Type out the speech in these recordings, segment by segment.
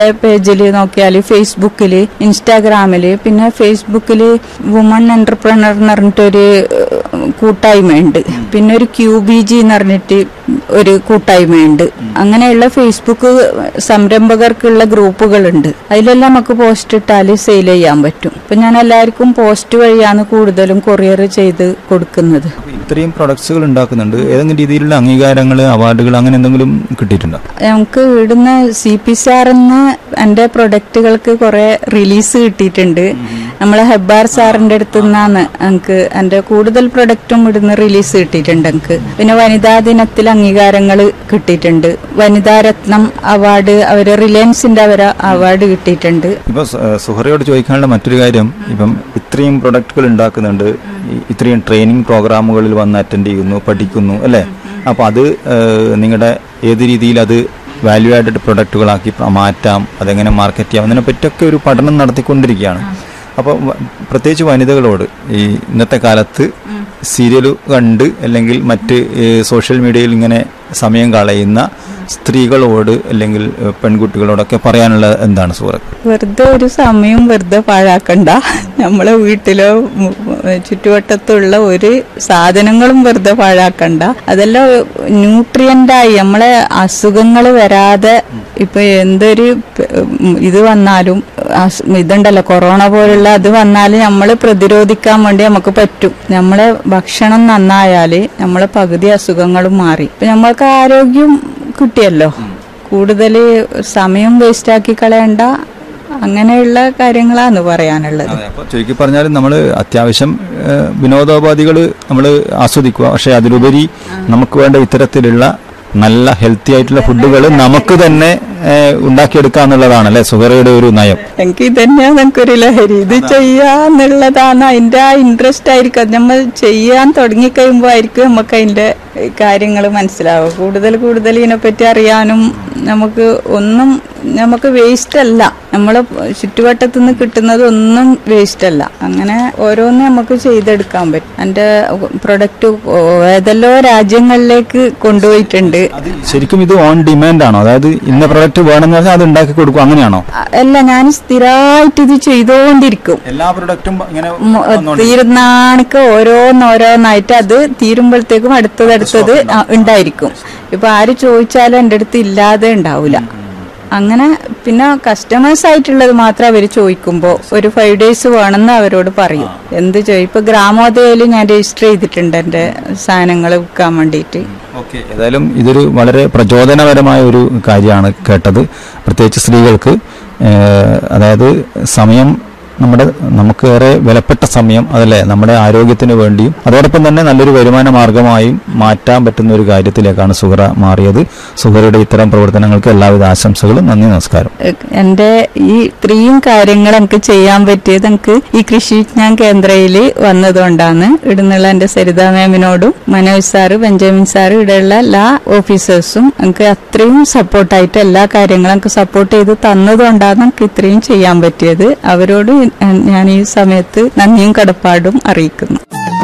പേജിൽ നോക്കിയാൽ ഫേസ്ബുക്കിൽ ഇൻസ്റ്റാഗ്രാമിൽ പിന്നെ ഫേസ്ബുക്കിൽ വുമൺ എന്റർപ്രണർ എന്ന് പറഞ്ഞിട്ടൊരു ഏഹ്, കൂട്ടായ്മയുണ്ട് പിന്നെ ഒരു ക്യൂ ബി ജി എന്ന് പറഞ്ഞിട്ട് ഒരു കൂട്ടായ്മയുണ്ട് അങ്ങനെയുള്ള ഫേസ്ബുക്ക് സംരംഭകർക്കുള്ള ഗ്രൂപ്പുകളുണ്ട് അതിലെല്ലാം നമുക്ക് പോസ്റ്റ് ഇട്ടാൽ സെയിൽ ചെയ്യാൻ പറ്റും ഇപ്പൊ ഞാൻ എല്ലാവർക്കും പോസ്റ്റ് വഴിയാണ് കൂടുതലും കൊറിയർ ചെയ്ത് കൊടുക്കുന്നത് അപ്പൊ ഇത്രയും പ്രൊഡക്ട്സുകൾ ഉണ്ടാക്കുന്നുണ്ട് ഏതെങ്കിലും രീതിയിലുള്ള അംഗീകാരങ്ങൾ അവാർഡുകൾ അങ്ങനെ എന്തെങ്കിലും കിട്ടിയിട്ടുണ്ടോ നമുക്ക് ഇവിടുന്ന് സി പി സാറിന്ന് എൻ്റെ പ്രൊഡക്റ്റുകൾക്ക് കുറെ റിലീസ് കിട്ടിയിട്ടുണ്ട് നമ്മളെ ഹെബാർ സാറിന്റെ അടുത്ത് നിന്നാണ് എനിക്ക് എൻ്റെ കൂടുതൽ പ്രൊഡക്റ്റും ഇവിടുന്ന് റിലീസ് കിട്ടിയിട്ടുണ്ട് എനിക്ക് പിന്നെ വനിതാ ദിനത്തിൽ അംഗീകാരങ്ങൾ കിട്ടിയിട്ടുണ്ട് വനിതാ രത്നം അവാർഡ് അവര് റിലയൻസിന്റെ അവരെ അവാർഡ് കിട്ടിയിട്ടുണ്ട് ഇപ്പൊ സ- സുഹറയോട് ചോദിക്കാനുള്ള മറ്റൊരു കാര്യം ഇപ്പം ഇത്രയും പ്രൊഡക്റ്റുകൾ ഉണ്ടാക്കുന്നുണ്ട് ഈ- ഇത്രയും ട്രെയിനിങ് പ്രോഗ്രാമുകളിൽ വന്ന് അറ്റൻഡ് ചെയ്യുന്നു പഠിക്കുന്നു അല്ലേ അപ്പൊ അത് നിങ്ങളുടെ ഏത് രീതിയിൽ അത് വാല്യൂ ആഡഡ് പ്രൊഡക്റ്റുകളാക്കി പ്ര- മാറ്റാം അതെങ്ങനെ മാർക്കറ്റ് ചെയ്യാം അതിനെ പറ്റിയൊക്കെ ഒരു പഠനം നടത്തിക്കൊണ്ടിരിക്കുകയാണ് അപ്പോൾ പ്രത്യേകിച്ച് വനിതകളോട് ഈ ഇന്നത്തെ കാലത്ത് സീരിയൽ കണ്ട് അല്ലെങ്കിൽ മറ്റ് ഈ സോഷ്യൽ മീഡിയയിൽ ഇങ്ങനെ സമയം കളയുന്ന സ്ത്രീകളോട് അല്ലെങ്കിൽ ഏഹ്, പെൺകുട്ടികളോടൊക്കെ പറയാനുള്ള എന്താണ് സുഹൃത്ത് വെറുതെ ഒരു സമയം വെറുതെ പാഴാക്കണ്ട നമ്മളെ വീട്ടിലോ മു- ചുറ്റുവട്ടത്തുള്ള ഒരു സാധനങ്ങളും വെറുതെ പാഴാക്കണ്ട അതെല്ലാം ന്യൂട്രിയന്റായി നമ്മളെ അസുഖങ്ങൾ വരാതെ ഇപ്പൊ എന്തൊരു പ- ഉം ഇത് വന്നാലും അസു- ഇതുണ്ടല്ലോ കൊറോണ പോലുള്ള അത് വന്നാൽ നമ്മൾ പ്രതിരോധിക്കാൻ വേണ്ടി നമുക്ക് പറ്റും നമ്മളെ ഭക്ഷണം നന്നായാല് നമ്മളെ പകുതി അസുഖങ്ങളും മാറി ഇപ്പൊ നമ്മൾക്ക് ആരോഗ്യം കിട്ടിയല്ലോ കൂടുതൽ സമയം വേസ്റ്റാക്കി കളയണ്ട അങ്ങനെയുള്ള കാര്യങ്ങളാണ് പറയാനുള്ളത് അതെ അപ്പോൾ ചുരുക്കി പറഞ്ഞാൽ നമ്മൾ അത്യാവശ്യം ഏഹ്, വിനോദോപാധികൾ നമ്മൾ ആസ്വദിക്കുക പക്ഷെ അതിലുപരി നമുക്ക് വേണ്ട ഇത്തരത്തിലുള്ള നല്ല ഹെൽത്തി ആയിട്ടുള്ള ഫുഡുകൾ നമുക്ക് തന്നെ ഏഹ്, ഉണ്ടാക്കിയെടുക്കുക എന്നുള്ളതാണല്ലേ സുഹറയുടെ ഒരു നയം എനിക്ക് ഇതന്നെയാണ് എനിക്കൊരു ലഹരി ഇത് ചെയ്യാന്നുള്ളതാണ് അതിന്റെ ആ ഇൻട്രസ്റ്റ് ആയിരിക്കും നമ്മൾ ചെയ്യാൻ തുടങ്ങിക്കഴിയുമ്പോ ആയിരിക്കും നമുക്ക് അതിന്റെ കാര്യങ്ങൾ മനസ്സിലാവുക കൂടുതൽ കൂടുതൽ ഇതിനെപ്പറ്റി അറിയാനും നമുക്ക് ഒന്നും നമുക്ക് വേസ്റ്റ് അല്ല നമ്മളെ ചുറ്റുവട്ടത്തു നിന്ന് കിട്ടുന്നത് ഒന്നും വേസ്റ്റ് അല്ല അങ്ങനെ ഓരോന്നും നമുക്ക് ചെയ്തെടുക്കാൻ പറ്റും എന്റെ പ്രൊഡക്റ്റ് ഏതെല്ലോ രാജ്യങ്ങളിലേക്ക് കൊണ്ടുപോയിട്ടുണ്ട് അത് ശരിക്കും ഇത് ഓൺ ഡിമാൻഡ് ആണോ അതായത് ഇന്ന പ്രൊഡക്റ്റ് വേണമെന്ന് പറഞ്ഞാൽ അത് ഉണ്ടാക്കി കൊടുക്കും അങ്ങനെയാണോ അല്ല ഞാൻ സ്ഥിരമായിട്ട് ഇത് ചെയ്തുകൊണ്ടിരിക്കും എല്ലാ പ്രൊഡക്റ്റും ഇങ്ങനെ മ- തീരുന്നാണിക്ക് ഓരോന്നോരോന്നായിട്ട് അത് തീരുമ്പോഴത്തേക്കും അടുത്തത് അടുത്തത് ആ, ഉണ്ടായിരിക്കും ഇപ്പൊ ആര് ചോദിച്ചാലും എൻ്റെ അടുത്ത് ഇല്ലാതെ ഉണ്ടാവില്ല അങ്ങനെ പിന്നെ കസ്റ്റമേഴ്സ് ആയിട്ടുള്ളത് മാത്രം അവർ ചോദിക്കുമ്പോൾ ഒരു ഫൈവ് ഡേയ്സ് വേണമെന്ന് അവരോട് പറയും എന്ത് ചോദിക്കും ഇപ്പൊ ഗ്രാമോദയയിൽ ഞാൻ രജിസ്റ്റർ ചെയ്തിട്ടുണ്ട് എൻ്റെ സാധനങ്ങൾ വിൽക്കാൻ വേണ്ടിയിട്ട് ഓക്കെ ഏതായാലും ഇതൊരു വളരെ പ്രചോദനപരമായ ഒരു കാര്യമാണ് കേട്ടത് പ്രത്യേകിച്ച് സ്ത്രീകൾക്ക് ഏഹ്, അതായത് സമയം നമ്മുടെ നമുക്ക് ഏറെ വിലപ്പെട്ട സമയം അതല്ലേ നമ്മുടെ ആരോഗ്യത്തിന് വേണ്ടിയും അതോടൊപ്പം തന്നെ നല്ലൊരു വരുമാന മാർഗമായും മാറ്റാൻ പറ്റുന്ന ഒരു കാര്യത്തിലേക്കാണ് സുഹറ മാറിയത് സുഹറയുടെ ഇത്തരം പ്രവർത്തനങ്ങൾക്ക് എല്ലാവിധ ആശംസകളും നന്ദി നമസ്കാരം എന്റെ ഈ ഇത്രയും കാര്യങ്ങൾ എനിക്ക് ചെയ്യാൻ പറ്റിയത് എനിക്ക് ഈ കൃഷി വിജ്ഞാൻ കേന്ദ്രയിൽ വന്നതുകൊണ്ടാണ് ഇവിടുന്നുള്ള എന്റെ സരിത മാമിനോടും മനോജ് സാറ് ബെഞ്ചമിൻ സാറ് ഇവിടെയുള്ള എല്ലാ ഓഫീസേഴ്സും എനിക്ക് അത്രയും സപ്പോർട്ടായിട്ട് എല്ലാ കാര്യങ്ങളും എനിക്ക് സപ്പോർട്ട് ചെയ്ത് തന്നതുകൊണ്ടാണ് എനിക്ക് ഇത്രയും ചെയ്യാൻ പറ്റിയത് അവരോട് ഞാൻ ഈ സമയത്ത് നന്ദിയും കടപ്പാടും അറിയിക്കുന്നു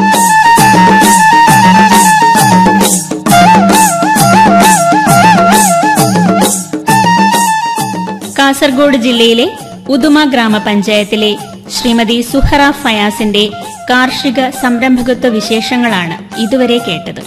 കാസർഗോഡ് ജില്ലയിലെ ഉദുമ ഗ്രാമപഞ്ചായത്തിലെ ശ്രീമതി സുഹറ ഫയാസിന്റെ കാർഷിക സംരംഭകത്വ വിശേഷങ്ങളാണ് ഇതുവരെ കേട്ടത്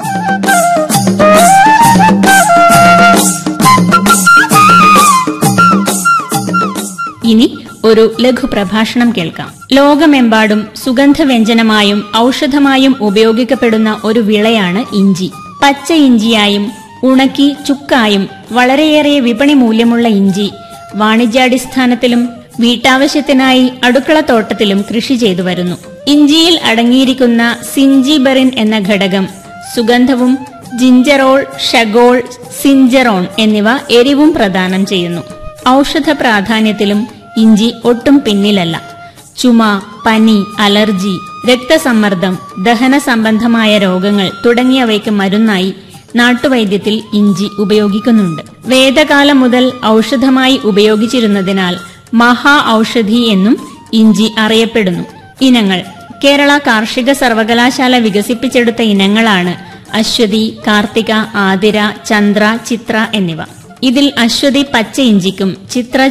ഇനി ഒരു ലഘു പ്രഭാഷണം കേൾക്കാം ലോകമെമ്പാടും സുഗന്ധവ്യഞ്ജനമായും ഔഷധമായും ഉപയോഗിക്കപ്പെടുന്ന ഒരു വിളയാണ് ഇഞ്ചി പച്ച ഇഞ്ചിയായും ഉണക്കി ചുക്കായും വളരെയേറെ വിപണി മൂല്യമുള്ള ഇഞ്ചി വാണിജ്യാടിസ്ഥാനത്തിലും വീട്ടാവശ്യത്തിനായി അടുക്കളത്തോട്ടത്തിലും കൃഷി ചെയ്തു വരുന്നു ഇഞ്ചിയിൽ അടങ്ങിയിരിക്കുന്ന സിഞ്ചിബെറിൻ എന്ന ഘടകം സുഗന്ധവും ജിഞ്ചറോൾ ഷഗോൾ സിഞ്ചറോൺ എന്നിവ എരിവും പ്രദാനം ചെയ്യുന്നു ഔഷധ പ്രാധാന്യത്തിലും ഇഞ്ചി ഒട്ടും പിന്നിലല്ല ചുമ പനി അലർജി രക്തസമ്മർദ്ദം ദഹന സംബന്ധമായ രോഗങ്ങൾ തുടങ്ങിയവയ്ക്ക് മരുന്നായി നാട്ടുവൈദ്യത്തിൽ ഇഞ്ചി ഉപയോഗിക്കുന്നുണ്ട് വേദകാലം മുതൽ ഔഷധമായി ഉപയോഗിച്ചിരുന്നതിനാൽ മഹാ ഔഷധി എന്നും ഇഞ്ചി അറിയപ്പെടുന്നു ഇനങ്ങൾ കേരള കാർഷിക സർവകലാശാല വികസിപ്പിച്ചെടുത്ത ഇനങ്ങളാണ് അശ്വതി കാർത്തിക ആതിര ചന്ദ്ര ചിത്ര എന്നിവ ഇതിൽ അശ്വതി പച്ച ഇഞ്ചിക്കും ചിത്ര